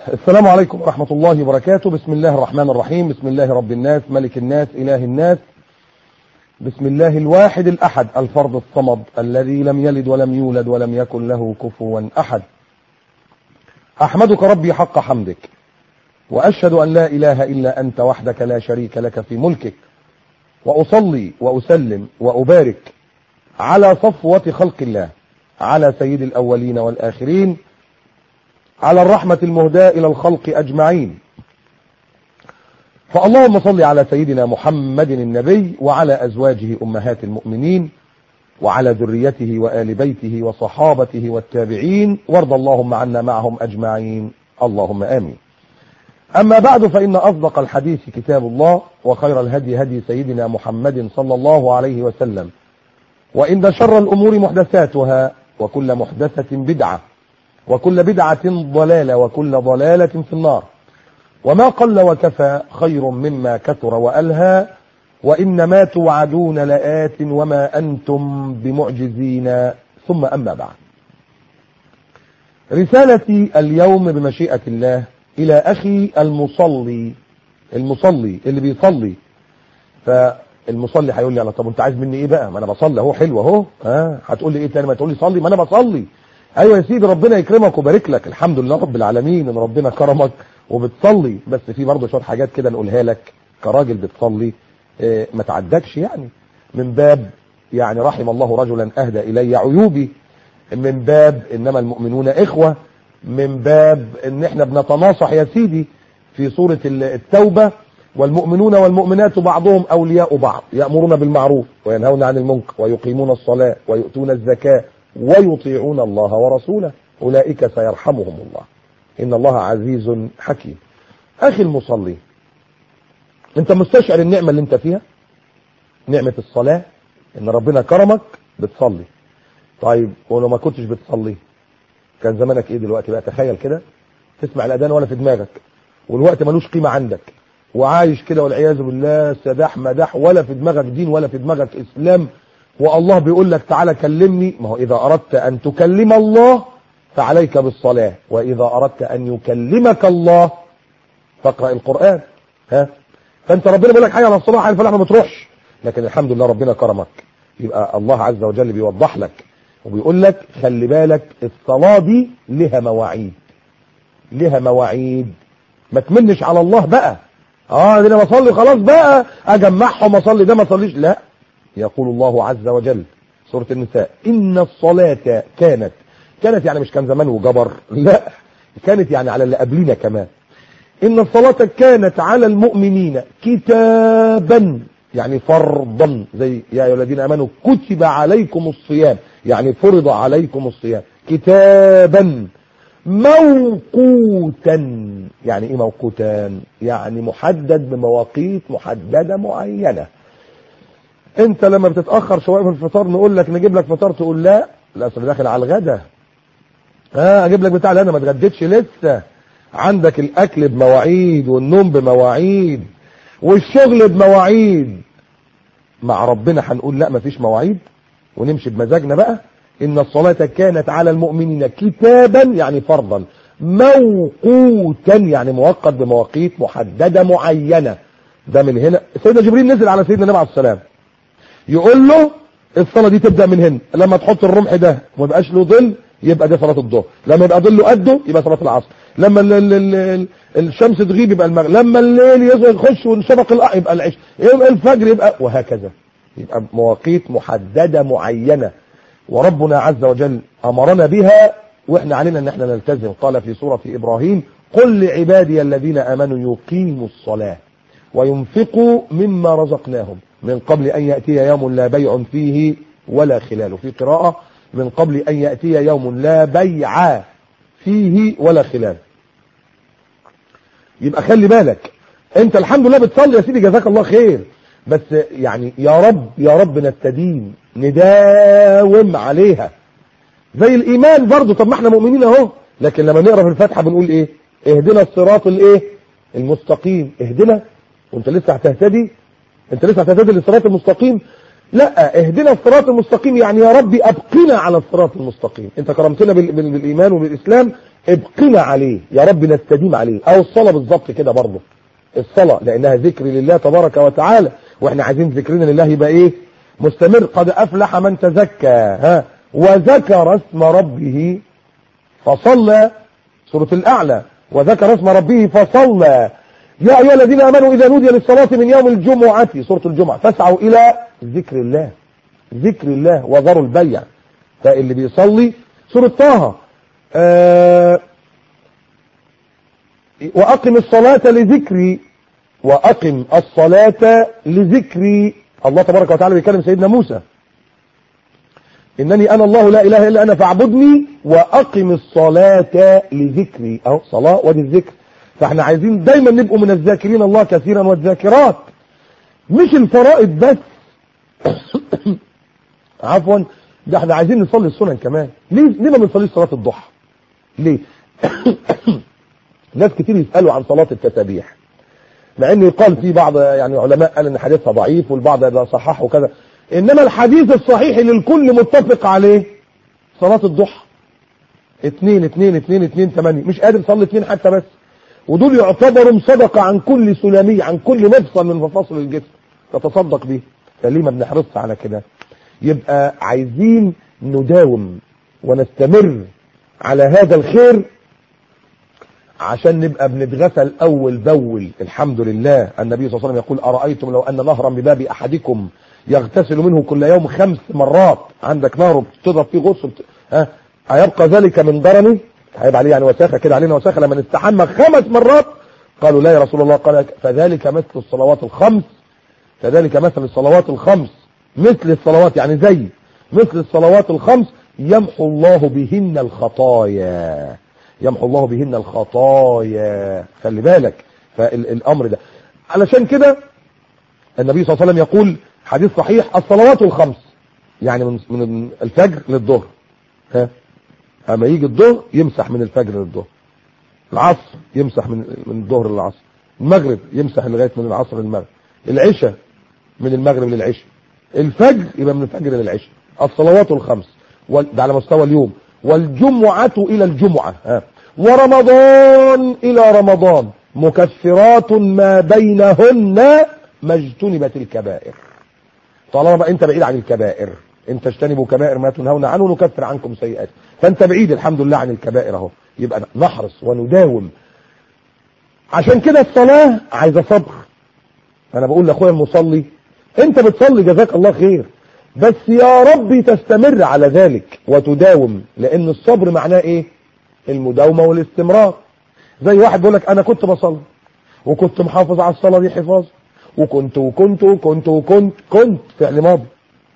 السلام عليكم ورحمة الله وبركاته بسم الله الرحمن الرحيم بسم الله رب الناس ملك الناس إله الناس بسم الله الواحد الأحد الفرد الصمد الذي لم يلد ولم يولد ولم يكن له كفوا أحد أحمدك ربي حق حمدك وأشهد أن لا إله إلا أنت وحدك لا شريك لك في ملكك وأصلي وأسلم وأبارك على صفوة خلق الله على سيد الأولين والآخرين على الرحمة المهداة إلى الخلق أجمعين فاللهم صل على سيدنا محمد النبي وعلى أزواجه أمهات المؤمنين وعلى ذريته وآل بيته وصحابته والتابعين وارض اللهم عنا معهم أجمعين اللهم آمين أما بعد فإن أصدق الحديث كتاب الله وخير الهدي هدي سيدنا محمد صلى الله عليه وسلم وإن شر الأمور محدثاتها وكل محدثة بدعة وكل بدعة ضلالة وكل ضلالة في النار وما قل وكفى خير مما كثر وألهى وإنما توعدون لآت وما أنتم بمعجزين ثم أما بعد رسالتي اليوم بمشيئة الله إلى أخي المصلي المصلي اللي بيصلي فالمصلي هيقول لي أنا طب أنت عايز مني إيه بقى ما أنا بصلي أهو حلو أهو ها هتقول لي إيه تاني ما تقول لي صلي ما أنا بصلي ايوه يا سيدي ربنا يكرمك ويبارك لك الحمد لله رب العالمين ان ربنا كرمك وبتصلي بس في برضه شويه حاجات كده نقولها لك كراجل بتصلي اه ما تعدكش يعني من باب يعني رحم الله رجلا اهدى الي عيوبي من باب انما المؤمنون اخوه من باب ان احنا بنتناصح يا سيدي في سوره التوبه والمؤمنون والمؤمنات بعضهم اولياء بعض يامرون بالمعروف وينهون عن المنكر ويقيمون الصلاه ويؤتون الزكاه ويطيعون الله ورسوله أولئك سيرحمهم الله إن الله عزيز حكيم أخي المصلي أنت مستشعر النعمة اللي أنت فيها نعمة الصلاة إن ربنا كرمك بتصلي طيب ولو ما كنتش بتصلي كان زمانك إيه دلوقتي بقى تخيل كده تسمع الأذان ولا في دماغك والوقت ملوش قيمة عندك وعايش كده والعياذ بالله سداح مداح ولا في دماغك دين ولا في دماغك إسلام والله بيقول لك تعالى كلمني ما هو إذا أردت أن تكلم الله فعليك بالصلاة وإذا أردت أن يكلمك الله فاقرأ القرآن ها فأنت ربنا بيقول لك حاجة على الصلاة على الفلاح ما بتروحش لكن الحمد لله ربنا كرمك يبقى الله عز وجل بيوضح لك وبيقول لك خلي بالك الصلاة دي لها مواعيد لها مواعيد ما تمنش على الله بقى اه ده انا بصلي خلاص بقى اجمعهم اصلي ده ما اصليش لا يقول الله عز وجل سورة النساء إن الصلاة كانت كانت يعني مش كان زمان وجبر لا كانت يعني على اللي قبلنا كمان إن الصلاة كانت على المؤمنين كتابا يعني فرضا زي يا أيها الذين آمنوا كتب عليكم الصيام يعني فرض عليكم الصيام كتابا موقوتا يعني ايه موقوتا يعني محدد بمواقيت محددة معينة انت لما بتتاخر شويه في الفطار نقول لك نجيب لك فطار تقول لا لا اصل داخل على الغدا ها اجيب لك بتاع لا انا ما اتغديتش لسه عندك الاكل بمواعيد والنوم بمواعيد والشغل بمواعيد مع ربنا هنقول لا مفيش مواعيد ونمشي بمزاجنا بقى ان الصلاه كانت على المؤمنين كتابا يعني فرضا موقوتا يعني موقت بمواقيت محدده معينه ده من هنا سيدنا جبريل نزل على سيدنا النبي عليه السلام يقول له الصلاه دي تبدا من هنا لما تحط الرمح ده وما يبقاش له ظل يبقى ده صلاه الظهر لما يبقى ظله قده يبقى صلاه العصر لما ال ال ال ال الشمس تغيب يبقى المغرب لما الليل يخش والشفق الأ يبقى العشاء يبقى الفجر يبقى وهكذا يبقى مواقيت محدده معينه وربنا عز وجل امرنا بها واحنا علينا ان احنا نلتزم قال في سوره ابراهيم قل لعبادي الذين امنوا يقيموا الصلاه وينفقوا مما رزقناهم من قبل أن يأتي يوم لا بيع فيه ولا خلال في قراءة من قبل أن يأتي يوم لا بيع فيه ولا خلال يبقى خلي بالك انت الحمد لله بتصلي يا سيدي جزاك الله خير بس يعني يا رب يا رب نستدين نداوم عليها زي الايمان برضه طب ما احنا مؤمنين اهو لكن لما نقرا في الفاتحه بنقول ايه اهدنا الصراط الايه المستقيم اهدنا وانت لسه هتهتدي انت لسه هتهتدي للصراط المستقيم لا اهدنا الصراط المستقيم يعني يا ربي ابقنا على الصراط المستقيم انت كرمتنا بال... بال... بالايمان وبالاسلام ابقنا عليه يا رب نستديم عليه او الصلاة بالظبط كده برضه الصلاة لانها ذكر لله تبارك وتعالى واحنا عايزين ذكرنا لله يبقى ايه مستمر قد افلح من تزكى ها وذكر اسم ربه فصلى سورة الاعلى وذكر اسم ربه فصلى يا ايها الذين امنوا اذا نودي للصلاة من يوم الجمعة سورة الجمعة فاسعوا الى ذكر الله ذكر الله وذروا البيع فاللي بيصلي سورة طه آه وأقم الصلاة لذكري وأقم الصلاة لذكري الله تبارك وتعالى بيكلم سيدنا موسى إنني أنا الله لا إله إلا أنا فاعبدني وأقم الصلاة لذكري أهو صلاة ودي الذكر فاحنا عايزين دايما نبقوا من الذاكرين الله كثيرا والذاكرات مش الفرائض بس عفوا ده احنا عايزين نصلي السنن كمان ليه ليه ما بنصليش صلاه الضحى ليه ناس كتير يسالوا عن صلاه التسابيح مع ان يقال في بعض يعني علماء قال ان حديثها ضعيف والبعض ده صححه وكذا انما الحديث الصحيح اللي الكل متفق عليه صلاه الضحى اتنين اتنين اتنين اتنين ثمانية مش قادر تصلي اتنين حتى بس ودول يعتبروا صدقة عن كل سلامي عن كل مفصل من مفاصل الجسم تتصدق بيه فليه ما بنحرصش على كده يبقى عايزين نداوم ونستمر على هذا الخير عشان نبقى بنتغسل اول باول الحمد لله النبي صلى الله عليه وسلم يقول ارايتم لو ان نهرا بباب احدكم يغتسل منه كل يوم خمس مرات عندك نهر بتضرب فيه غسل ها هيبقى ذلك من درني هيبقى عليه يعني وساخه كده علينا وساخه لما نستحمى خمس مرات قالوا لا يا رسول الله قال فذلك مثل الصلوات الخمس فذلك مثل الصلوات الخمس مثل الصلوات يعني زي مثل الصلوات الخمس يمحو الله بهن الخطايا يمحو الله بهن الخطايا خلي بالك فالامر ده علشان كده النبي صلى الله عليه وسلم يقول حديث صحيح الصلوات الخمس يعني من من الفجر للظهر ها اما يجي الظهر يمسح من الفجر للظهر العصر يمسح من من الظهر للعصر المغرب يمسح لغايه من العصر للمغرب العشاء من المغرب للعشاء الفجر يبقى من الفجر للعشاء الصلوات الخمس ده على مستوى اليوم والجمعة إلى الجمعة ها. ورمضان إلى رمضان مكفرات ما بينهن ما اجتنبت الكبائر طالما بقى انت بعيد عن الكبائر ان تجتنبوا كبائر ما تنهون عنه نكفر عنكم سيئات فانت بعيد الحمد لله عن الكبائر اهو يبقى نحرص ونداوم عشان كده الصلاة عايزة صبر انا بقول لاخويا المصلي انت بتصلي جزاك الله خير بس يا رب تستمر على ذلك وتداوم لان الصبر معناه ايه المداومة والاستمرار زي واحد بيقول لك انا كنت بصلي وكنت محافظ على الصلاة دي حفاظ وكنت وكنت وكنت وكنت كنت فعل ماضي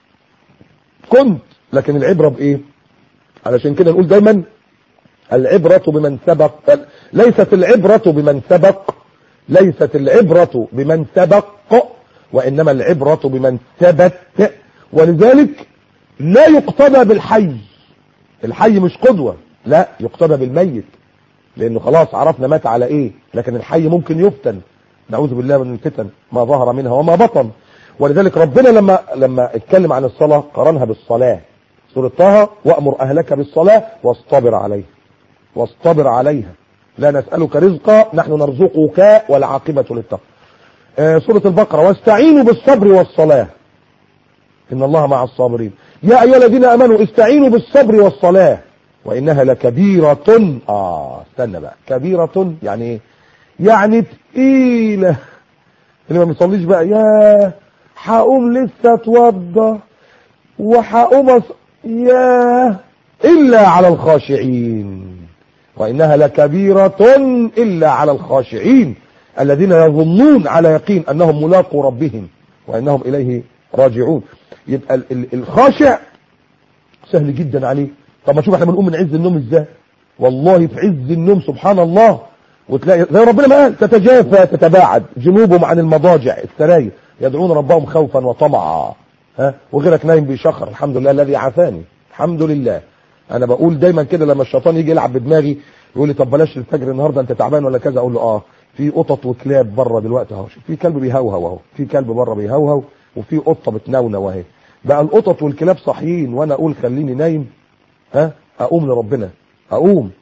كنت لكن العبرة بايه علشان كده نقول دايما العبرة بمن سبق ليست العبرة بمن سبق ليست العبرة بمن سبق وإنما العبرة بمن ثبت ولذلك لا يقتدى بالحي الحي مش قدوة لا يقتدى بالميت لأنه خلاص عرفنا مات على إيه لكن الحي ممكن يفتن نعوذ بالله من الفتن ما ظهر منها وما بطن ولذلك ربنا لما لما اتكلم عن الصلاة قرنها بالصلاة سورة طه وأمر أهلك بالصلاة واصطبر عليها واصطبر عليها لا نسألك رزقا نحن نرزقك والعاقبة للتقوى آه سورة البقرة واستعينوا بالصبر والصلاة إن الله مع الصابرين يا أيها الذين أمنوا استعينوا بالصبر والصلاة وإنها لكبيرة آه استنى بقى كبيرة يعني إيه يعني تقيلة اللي ما بيصليش بقى يا هقوم لسه اتوضى وهقوم أص... يا إلا على الخاشعين وإنها لكبيرة إلا على الخاشعين الذين يظنون على يقين أنهم ملاقوا ربهم وأنهم إليه راجعون يبقى الخاشع سهل جدا عليه طب ما شوف احنا بنقوم من عز النوم ازاي والله في عز النوم سبحان الله وتلاقي زي ربنا ما قال تتجافى تتباعد جنوبهم عن المضاجع السراير يدعون ربهم خوفا وطمعا ها وغيرك نايم بيشخر الحمد لله الذي عافاني الحمد لله انا بقول دايما كده لما الشيطان يجي يلعب بدماغي يقول لي طب بلاش الفجر النهارده انت تعبان ولا كذا اقول له اه في قطط وكلاب بره دلوقتي اهو في كلب بيهوهو اهو في كلب بره بيهوهو وفي قطه بتنونو اهي بقى القطط والكلاب صاحيين وانا اقول خليني نايم ها اقوم لربنا اقوم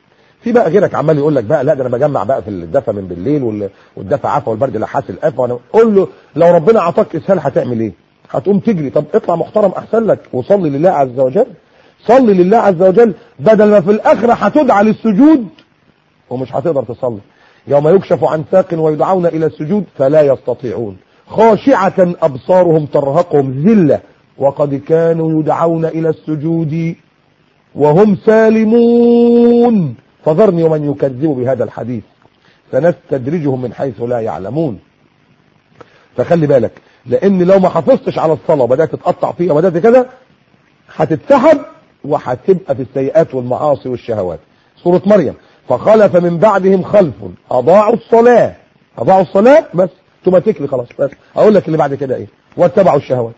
في بقى غيرك عمال يقول لك بقى لا ده انا بجمع بقى في الدفى من بالليل وال- والدفى عفا والبرد لحاس القفا وانا قول له لو ربنا اعطاك اسهال هتعمل ايه؟ هتقوم تجري طب اطلع محترم احسن لك وصلي لله عز وجل صلي لله عز وجل بدل ما في الاخره هتدعى للسجود ومش هتقدر تصلي يوم يكشف عن ساق ويدعون الى السجود فلا يستطيعون خاشعة ابصارهم ترهقهم ذلة وقد كانوا يدعون الى السجود وهم سالمون فذرني ومن يكذب بهذا الحديث سنستدرجهم من حيث لا يعلمون فخلي بالك لان لو ما حافظتش على الصلاة وبدأت تتقطع فيها وبدأت كده هتتسحب وهتبقى في السيئات والمعاصي والشهوات سورة مريم فخلف من بعدهم خلف اضاعوا الصلاة اضاعوا الصلاة بس توماتيكلي خلاص بس اقول لك اللي بعد كده ايه واتبعوا الشهوات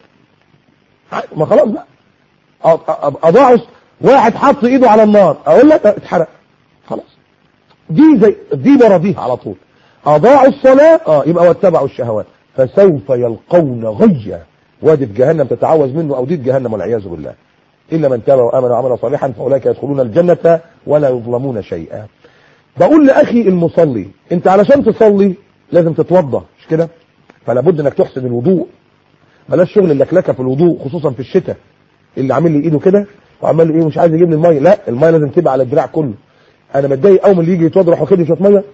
ما خلاص بقى أ- أ- اضاعوا واحد حط ايده على النار اقول لك اتحرق خلاص دي زي دي ورا دي على طول اضاعوا الصلاة اه يبقى واتبعوا الشهوات فسوف يلقون غيا وادي في جهنم تتعوذ منه او دي في جهنم والعياذ بالله الا من تاب وامن وعمل صالحا فاولئك يدخلون الجنة ولا يظلمون شيئا بقول لاخي المصلي انت علشان تصلي لازم تتوضى مش كده فلا بد انك تحسن الوضوء بلاش شغل اللكلكه في الوضوء خصوصا في الشتاء اللي عامل لي ايده كده وعمال ايه مش عايز يجيب لي الميه لا الميه لازم تبقى على الدراع كله انا متضايق اول ما اللي يجي يتوضى يروح واخد لي شويه ميه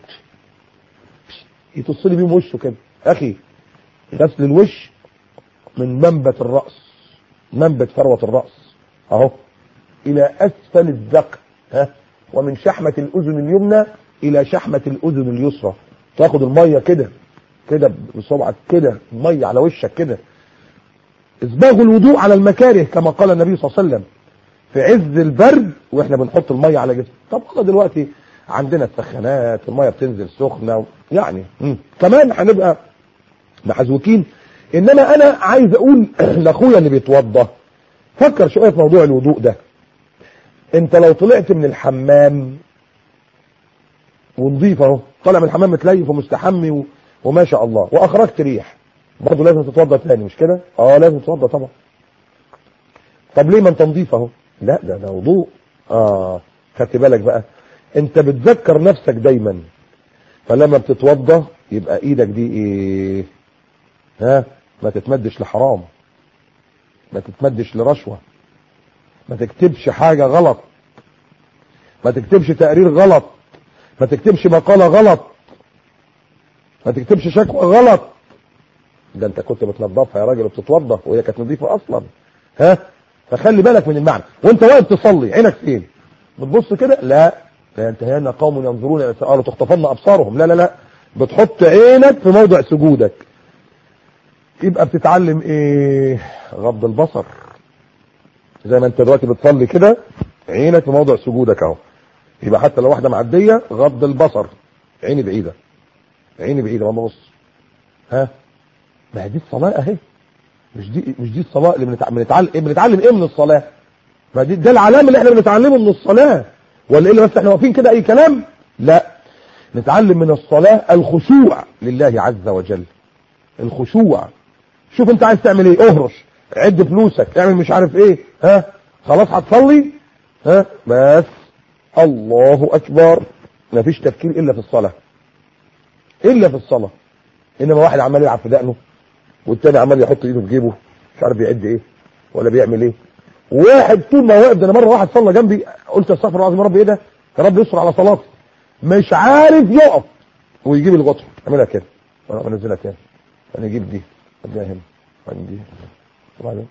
يتصل لي بيهم وشه كده اخي غسل الوش من منبت الراس منبت فروه الراس اهو الى اسفل الذقن ها ومن شحمه الاذن اليمنى الى شحمه الاذن اليسرى تاخد الميه كده كده بصبعك كده ميه على وشك كده اسباغ الوضوء على المكاره كما قال النبي صلى الله عليه وسلم في عز البرد واحنا بنحط الميه على جسم طب والله دلوقتي عندنا السخانات الميه بتنزل سخنه يعني مم. كمان هنبقى محزوكين انما انا عايز اقول لاخويا اللي بيتوضى فكر شويه في موضوع الوضوء ده انت لو طلعت من الحمام ونضيف اهو طالع من الحمام متليف ومستحمي و... وما شاء الله واخرجت ريح برضه لازم تتوضى تاني مش كده اه لازم تتوضى طبعا طب ليه ما انت نضيف اهو لا ده ده وضوء اه خدت بالك بقى انت بتذكر نفسك دايما فلما بتتوضى يبقى ايدك دي ايه ها ما تتمدش لحرام ما تتمدش لرشوة ما تكتبش حاجة غلط ما تكتبش تقرير غلط ما تكتبش مقالة غلط ما تكتبش شكوى غلط ده انت كنت بتنظفها يا راجل وبتتوضى وهي كانت نظيفة اصلا ها فخلي بالك من المعنى وانت واقف تصلي عينك فين بتبص كده لا لا ينتهينا قوم ينظرون الى قالوا تخطفن ابصارهم لا لا لا بتحط عينك في موضع سجودك يبقى بتتعلم ايه غض البصر زي ما انت دلوقتي بتصلي كده عينك في موضع سجودك اهو يبقى حتى لو واحده معديه غض البصر عيني بعيده عيني بعيده ما ببص ها ما هي دي الصلاه اهي مش دي مش دي الصلاه اللي بنتع- بنتعلم إيه بنتعلم ايه من الصلاه ما دي ده العلام اللي احنا بنتعلمه من الصلاه ولا ايه اللي بس احنا واقفين كده اي كلام لا نتعلم من الصلاه الخشوع لله عز وجل الخشوع شوف انت عايز تعمل ايه اهرش عد فلوسك اعمل مش عارف ايه ها خلاص هتصلي ها بس الله اكبر مفيش تفكير الا في الصلاه الا في الصلاه انما واحد عمال يلعب في دقنه والتاني عمال يحط ايده في جيبه مش عارف بيعد ايه ولا بيعمل ايه واحد طول ما واقف ده انا مره واحد صلى جنبي قلت استغفر الله العظيم يا رب ايه ده يا رب يستر على صلاتي مش عارف يقف ويجيب الغطر اعملها كده وانا بنزلها تاني انا اجيب دي اديها هنا وبعدين دي وبعدين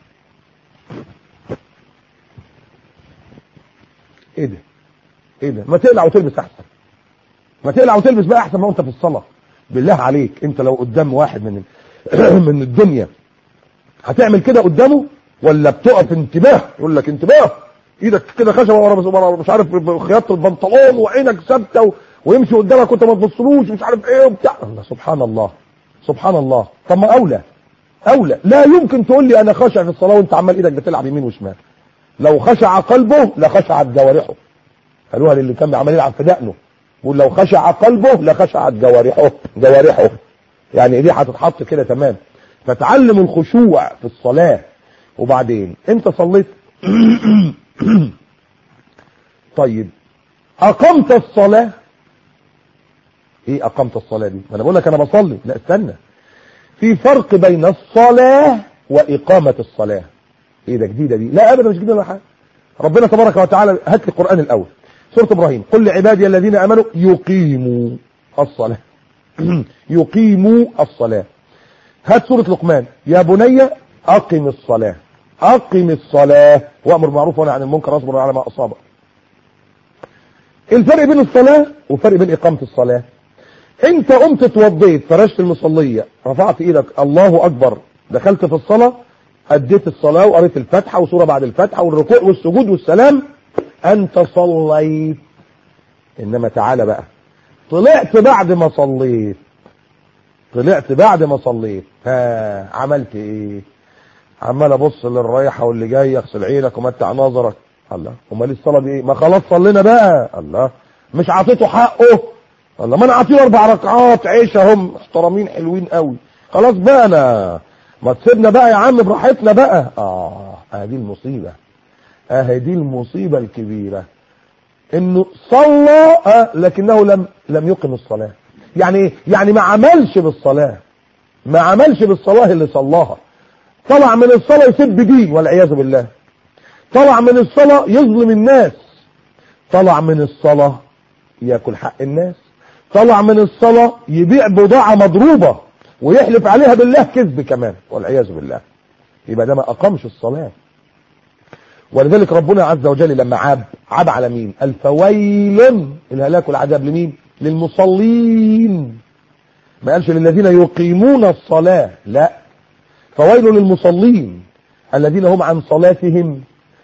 ايه ده ايه ده ما تقلع وتلبس احسن ما تقلع وتلبس بقى احسن ما انت في الصلاه بالله عليك انت لو قدام واحد من من الدنيا هتعمل كده قدامه ولا بتقف انتباه يقول لك انتباه ايدك كده خشبه ورا ورا مش عارف خياطه البنطلون وعينك ثابته و... ويمشي قدامك وانت ما تبصلوش مش عارف ايه وبتاع الله سبحان الله سبحان الله طب ما اولى اولى لا يمكن تقول لي انا خاشع في الصلاه وانت عمال ايدك بتلعب يمين وشمال لو خشع قلبه لخشعت جوارحه قالوها للي كان عمال يلعب في دقنه يقول لو خشع قلبه لخشعت جوارحه جوارحه يعني دي هتتحط كده تمام فتعلم الخشوع في الصلاه وبعدين انت صليت طيب اقمت الصلاة ايه اقمت الصلاة دي ما انا بقول لك انا بصلي لا استنى في فرق بين الصلاة واقامة الصلاة ايه ده جديدة دي لا ابدا مش جديدة ولا حاجة ربنا تبارك وتعالى هات لي القرآن الاول سورة ابراهيم قل لعبادي الذين امنوا يقيموا الصلاة يقيموا الصلاة هات سورة لقمان يا بني اقم الصلاة اقم الصلاة وامر بالمعروف ونهى عن المنكر واصبر على ما اصابك الفرق بين الصلاة وفرق بين اقامة الصلاة انت قمت اتوضيت فرشت المصلية رفعت ايدك الله اكبر دخلت في الصلاة اديت الصلاة وقريت الفاتحة وسورة بعد الفاتحة والركوع والسجود والسلام انت صليت انما تعالى بقى طلعت بعد ما صليت طلعت بعد ما صليت ها عملت ايه عمال ابص للرايحه واللي جاي اغسل عينك ومتع نظرك الله امال الصلاه دي ايه ما خلاص صلينا بقى الله مش عطيته حقه الله ما انا عاطيه اربع ركعات عيش هم محترمين حلوين قوي خلاص بقى انا ما تسيبنا بقى يا عم براحتنا بقى اه اهي المصيبه اهي دي المصيبه الكبيره انه صلى آه لكنه لم لم يقم الصلاه يعني ايه يعني ما عملش بالصلاه ما عملش بالصلاه اللي صلاها طلع من الصلاه يسب دين والعياذ بالله طلع من الصلاه يظلم الناس طلع من الصلاه ياكل حق الناس طلع من الصلاه يبيع بضاعه مضروبه ويحلف عليها بالله كذب كمان والعياذ بالله يبقى ده ما اقامش الصلاه ولذلك ربنا عز وجل لما عاب عاب على مين الفويل الهلاك والعذاب لمين للمصلين ما قالش للذين يقيمون الصلاة لا فويل للمصلين الذين هم عن صلاتهم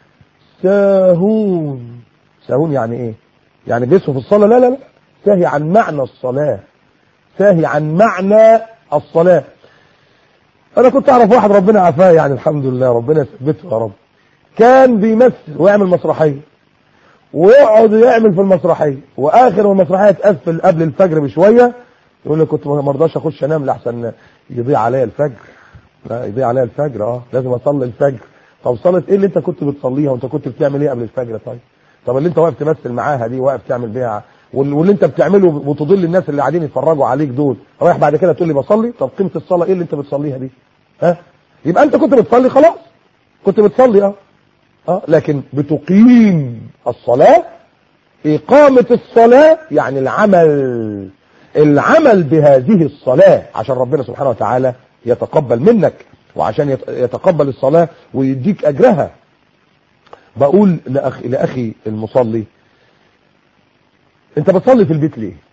ساهون ساهون يعني ايه يعني بيسهوا في الصلاة لا لا لا ساهي عن معنى الصلاة ساهي عن معنى الصلاة انا كنت اعرف واحد ربنا عافاه يعني الحمد لله ربنا يثبته يا رب كان بيمثل ويعمل مسرحيه ويقعد يعمل في المسرحيه واخر ما المسرحيه تقفل قبل الفجر بشويه يقول لي كنت ما رضاش اخش انام لحسن يضيع عليا الفجر لا يضيع عليا الفجر اه لازم اصلي الفجر طب صلاه ايه اللي انت كنت بتصليها وانت كنت بتعمل ايه قبل الفجر طيب طب اللي انت واقف تمثل معاها دي واقف تعمل بيها واللي انت بتعمله وتضل الناس اللي قاعدين يتفرجوا عليك دول رايح بعد كده تقول لي بصلي طب قيمه الصلاه ايه اللي انت بتصليها دي ها يبقى انت كنت بتصلي خلاص كنت بتصلي اه اه لكن بتقيم الصلاة إقامة الصلاة يعني العمل العمل بهذه الصلاة عشان ربنا سبحانه وتعالى يتقبل منك وعشان يتقبل الصلاة ويديك أجرها بقول لأخي, لأخي المصلي انت بتصلي في البيت ليه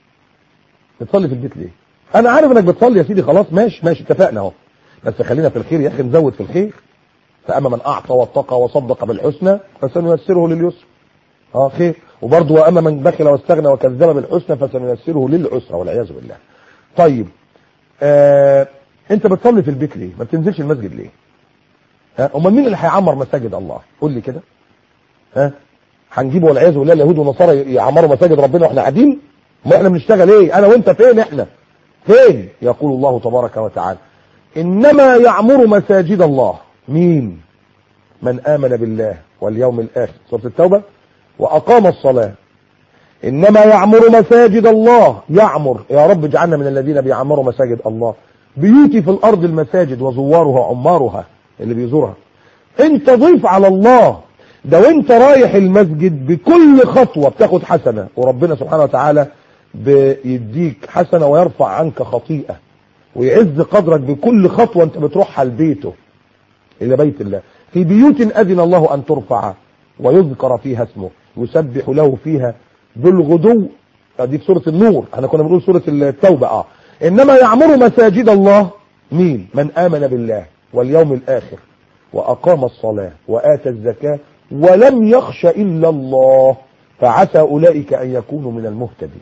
بتصلي في البيت ليه انا عارف انك بتصلي يا سيدي خلاص ماشي ماشي اتفقنا اهو بس خلينا في الخير يا اخي نزود في الخير فأما من أعطى واتقى وصدق بالحسنى فسنيسره لليسر اه خير وبرضه وأما من بخل واستغنى وكذب بالحسنى فسنيسره للعسرى والعياذ بالله طيب آه انت بتصلي في البيت ليه ما بتنزلش المسجد ليه ها امال مين اللي هيعمر مساجد الله قول لي كده ها هنجيب والعياذ بالله اليهود والنصارى يعمروا مساجد ربنا واحنا قاعدين ما احنا بنشتغل ايه انا وانت فين احنا فين يقول الله تبارك وتعالى انما يعمر مساجد الله مين من آمن بالله واليوم الآخر سورة التوبة وأقام الصلاة إنما يعمر مساجد الله يعمر يا رب اجعلنا من الذين بيعمروا مساجد الله بيوتي في الأرض المساجد وزوارها عمارها اللي بيزورها انت ضيف على الله ده وانت رايح المسجد بكل خطوة بتاخد حسنة وربنا سبحانه وتعالى بيديك حسنة ويرفع عنك خطيئة ويعز قدرك بكل خطوة انت بتروحها لبيته إلى بيت الله في بيوت أذن الله أن ترفع ويذكر فيها اسمه يسبح له فيها بالغدو دي في سورة النور احنا كنا بنقول سورة التوبة اه إنما يعمر مساجد الله مين من آمن بالله واليوم الآخر وأقام الصلاة وآتى الزكاة ولم يخش إلا الله فعسى أولئك أن يكونوا من المهتدين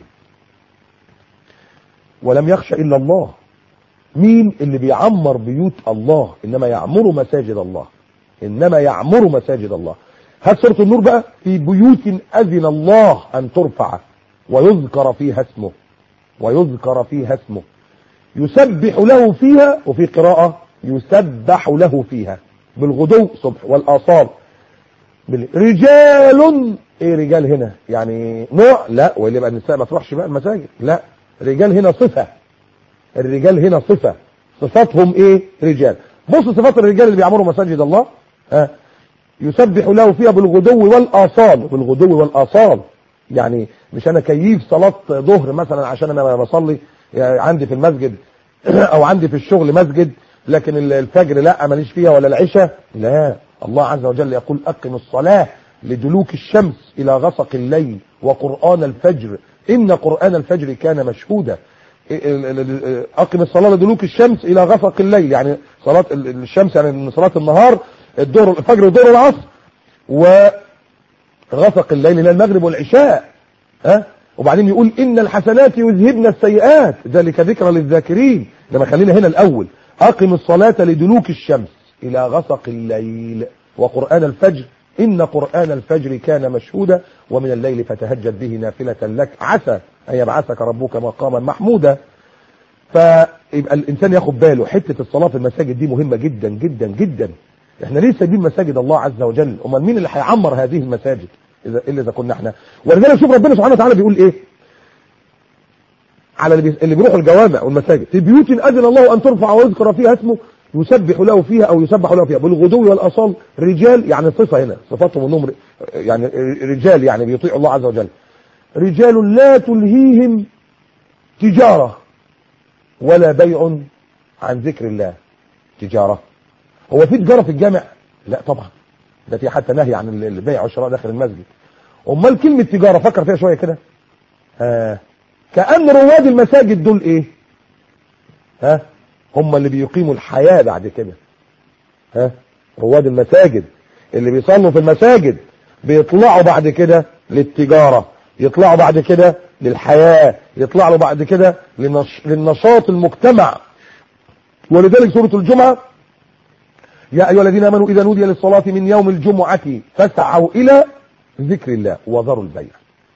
ولم يخش إلا الله مين اللي بيعمر بيوت الله انما يعمر مساجد الله انما يعمر مساجد الله هات سوره النور بقى في بيوت اذن الله ان ترفع ويذكر فيها اسمه ويذكر فيها اسمه يسبح له فيها وفي قراءة يسبح له فيها بالغدو صبح والآصال بال- رجال ايه رجال هنا يعني نوع لا واللي يبقى النساء ما تروحش بقى المساجد لا رجال هنا صفة الرجال هنا صفة صفاتهم ايه رجال بص صفات الرجال اللي بيعمروا مساجد الله ها يسبح له فيها بالغدو والآصال بالغدو والآصال يعني مش انا كيف صلاة ظهر مثلا عشان انا بصلي يعني عندي في المسجد او عندي في الشغل مسجد لكن ال- الفجر لا ماليش فيها ولا العشاء لا الله عز وجل يقول اقم الصلاة لدلوك الشمس الى غسق الليل وقرآن الفجر ان قرآن الفجر كان مشهودا ال- ال- ال- اقم الصلاة لدلوك الشمس الى غسق الليل يعني صلاة ال- الشمس يعني من صلاة النهار الظهر الفجر والظهر والعصر وغسق الليل الى المغرب والعشاء ها وبعدين يقول ان الحسنات يذهبن السيئات ذلك ذكرى للذاكرين لما خلينا هنا الاول اقم الصلاة لدلوك الشمس الى غسق الليل وقرآن الفجر ان قرآن الفجر كان مشهودا ومن الليل فتهجد به نافلة لك عسى ان يبعثك ربك مقاما محمودا فيبقى الانسان ياخد باله حته الصلاه في المساجد دي مهمه جدا جدا جدا احنا ليه سايبين مساجد الله عز وجل امال مين اللي هيعمر هذه المساجد اذا الا اذا كنا احنا ولذلك شوف ربنا سبحانه وتعالى بيقول ايه على اللي, بي... اللي بيروحوا الجوامع والمساجد في بيوت اذن الله ان ترفع ويذكر فيها اسمه يسبح له فيها او يسبح له فيها بالغدو والاصال رجال يعني صفه هنا صفاتهم انهم ر- يعني رجال يعني بيطيعوا الله عز وجل رجال لا تلهيهم تجاره ولا بيع عن ذكر الله تجارة هو في تجارة في الجامع لا طبعا ده في حتى نهي عن البيع والشراء داخل المسجد امال كلمة تجارة فكر فيها شوية كده ها كأن رواد المساجد دول ايه ها هم اللي بيقيموا الحياة بعد كده ها رواد المساجد اللي بيصلوا في المساجد بيطلعوا بعد كده للتجارة يطلعوا بعد كده للحياة يطلعوا بعد كده لنش... للنشاط المجتمع ولذلك سورة الجمعة يا أيها الذين آمنوا إذا نودي للصلاة من يوم الجمعة فاسعوا إلى ذكر الله وذروا البيع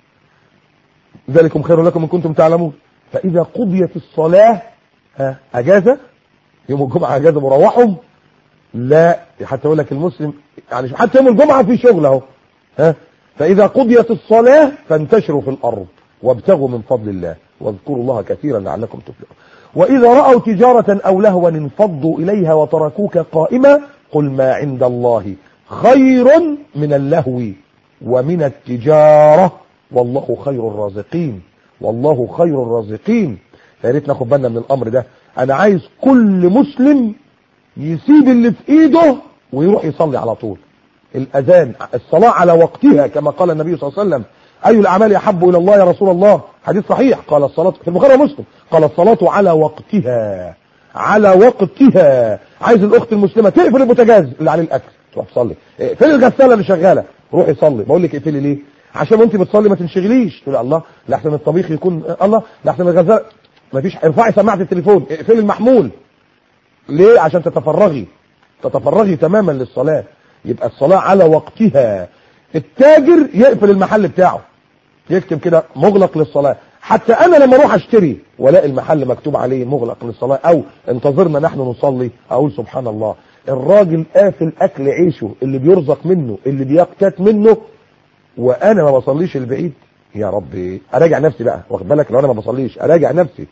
ذلكم خير لكم إن كنتم تعلمون فإذا قضيت الصلاة ها أجازة يوم الجمعة أجازة مروحهم لا حتى يقول لك المسلم يعني حتى يوم الجمعة في شغل اهو ها فإذا قضيت الصلاة فانتشروا في الأرض وابتغوا من فضل الله واذكروا الله كثيرا لعلكم تفلحون وإذا رأوا تجارة أو لهوا انفضوا إليها وتركوك قائما قل ما عند الله خير من اللهو ومن التجارة والله خير الرازقين والله خير الرازقين يا ريت ناخد بالنا من الأمر ده أنا عايز كل مسلم يسيب اللي في إيده ويروح يصلي على طول الأذان الصلاة على وقتها كما قال النبي صلى الله عليه وسلم أي الأعمال أحب إلى الله يا رسول الله حديث صحيح قال الصلاة في البخاري ومسلم قال الصلاة على وقتها على وقتها عايز الأخت المسلمة تقفل البوتاجاز اللي عليه الأكل تروح تصلي اقفل الغسالة اللي شغالة روحي صلي بقول لك اقفلي ليه عشان وانت بتصلي ما تنشغليش تقول الله لحسن الطبيخ يكون الله لحسن الغسالة ما فيش ارفعي سماعة التليفون اقفلي المحمول ليه عشان تتفرغي تتفرغي تماما للصلاة يبقى الصلاة على وقتها التاجر يقفل المحل بتاعه يكتب كده مغلق للصلاة حتى انا لما اروح اشتري والاقي المحل مكتوب عليه مغلق للصلاة او انتظرنا نحن نصلي اقول سبحان الله الراجل قافل اكل عيشه اللي بيرزق منه اللي بيقتات منه وانا ما بصليش البعيد يا ربي اراجع نفسي بقى واخد بالك لو انا ما بصليش اراجع نفسي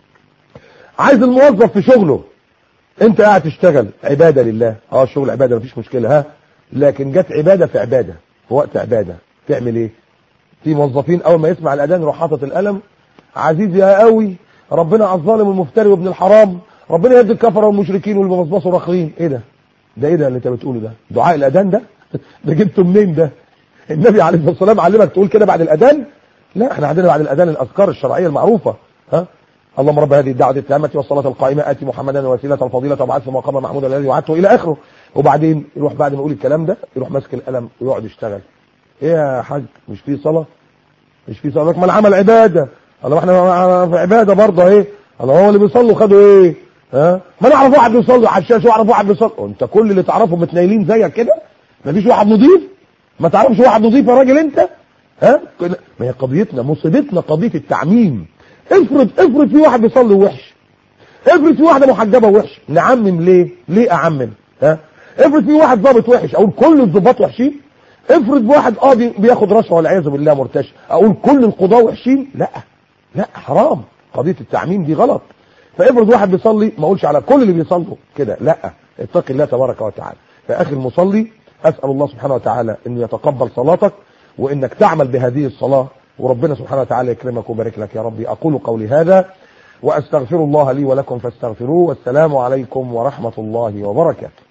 عايز الموظف في شغله انت قاعد تشتغل عبادة لله اه الشغل عبادة مفيش مشكلة ها لكن جت عبادة في عبادة في وقت عبادة تعمل ايه في موظفين اول ما يسمع الاذان يروح حاطط القلم عزيز يا قوي ربنا على الظالم والمفتري وابن الحرام ربنا يهدي الكفره والمشركين واللي بيبصبصوا راخرين ايه ده ده ايه ده اللي انت بتقوله ده دعاء الاذان ده ده جبته منين ده النبي عليه الصلاه والسلام علمك تقول كده بعد الاذان لا احنا عندنا بعد الاذان الاذكار الشرعيه المعروفه ها اللهم رب هذه الدعوه التامه والصلاه القائمه اتي محمدا الوسيله الفضيله وابعثه مقاما محمودا الذي وعدته الى اخره وبعدين يروح بعد ما يقول الكلام ده يروح ماسك القلم ويقعد يشتغل ايه يا حاج مش في صلاه مش في صلاه ما العمل عباده الله احنا في عباده برضه اهي الله هو اللي بيصلوا خدوا ايه ها ما نعرف واحد بيصلي على الشاشه واعرف واحد بيصلي انت كل اللي تعرفه متنيلين زيك كده مفيش واحد نظيف ما تعرفش واحد نظيف يا راجل انت ها ما هي قضيتنا مصيبتنا قضيه التعميم افرض افرض في واحد بيصلي وحش افرض في واحده محجبه وحش نعمم ليه ليه اعمم ها افرض في واحد ضابط وحش اقول كل الضباط وحشين افرض واحد قاضي بياخد رشوه والعياذ بالله مرتشي اقول كل القضاه وحشين لا لا حرام قضيه التعميم دي غلط فافرض واحد بيصلي ما اقولش على كل اللي بيصلوا كده لا اتق الله تبارك وتعالى فاخي المصلي اسال الله سبحانه وتعالى انه يتقبل صلاتك وانك تعمل بهذه الصلاه وربنا سبحانه وتعالى يكرمك ويبارك لك يا ربي اقول قولي هذا واستغفر الله لي ولكم فاستغفروه والسلام عليكم ورحمه الله وبركاته